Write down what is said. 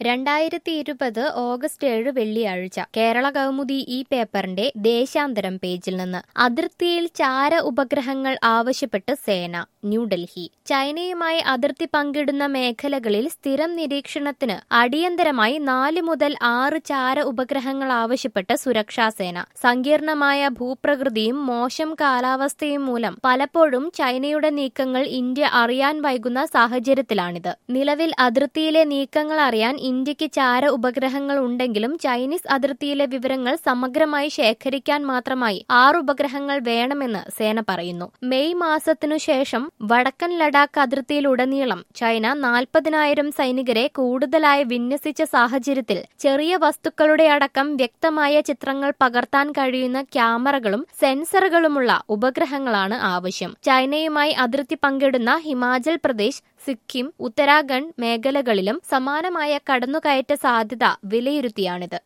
രണ്ടായിരത്തി ഇരുപത് ഓഗസ്റ്റ് ഏഴ് വെള്ളിയാഴ്ച കേരള കൗമുദി ഈ പേപ്പറിന്റെ ദേശാന്തരം പേജിൽ നിന്ന് അതിർത്തിയിൽ ചാര ഉപഗ്രഹങ്ങൾ ആവശ്യപ്പെട്ട് സേന ന്യൂഡൽഹി ചൈനയുമായി അതിർത്തി പങ്കിടുന്ന മേഖലകളിൽ സ്ഥിരം നിരീക്ഷണത്തിന് അടിയന്തരമായി നാല് മുതൽ ആറ് ചാര ഉപഗ്രഹങ്ങൾ ആവശ്യപ്പെട്ട് സുരക്ഷാ സേന സങ്കീർണമായ ഭൂപ്രകൃതിയും മോശം കാലാവസ്ഥയും മൂലം പലപ്പോഴും ചൈനയുടെ നീക്കങ്ങൾ ഇന്ത്യ അറിയാൻ വൈകുന്ന സാഹചര്യത്തിലാണിത് നിലവിൽ അതിർത്തിയിലെ നീക്കങ്ങൾ അറിയാൻ ഇന്ത്യക്ക് ചാര ഉപഗ്രഹങ്ങൾ ഉണ്ടെങ്കിലും ചൈനീസ് അതിർത്തിയിലെ വിവരങ്ങൾ സമഗ്രമായി ശേഖരിക്കാൻ മാത്രമായി ആറ് ഉപഗ്രഹങ്ങൾ വേണമെന്ന് സേന പറയുന്നു മെയ് മാസത്തിനു ശേഷം വടക്കൻ ലഡാക്ക് അതിർത്തിയിലുടനീളം ചൈന നാൽപ്പതിനായിരം സൈനികരെ കൂടുതലായി വിന്യസിച്ച സാഹചര്യത്തിൽ ചെറിയ വസ്തുക്കളുടെ അടക്കം വ്യക്തമായ ചിത്രങ്ങൾ പകർത്താൻ കഴിയുന്ന ക്യാമറകളും സെൻസറുകളുമുള്ള ഉപഗ്രഹങ്ങളാണ് ആവശ്യം ചൈനയുമായി അതിർത്തി പങ്കിടുന്ന ഹിമാചൽ പ്രദേശ് സിക്കിം ഉത്തരാഖണ്ഡ് മേഖലകളിലും സമാനമായ കടന്നുകയറ്റ സാധ്യത വിലയിരുത്തിയാണിത്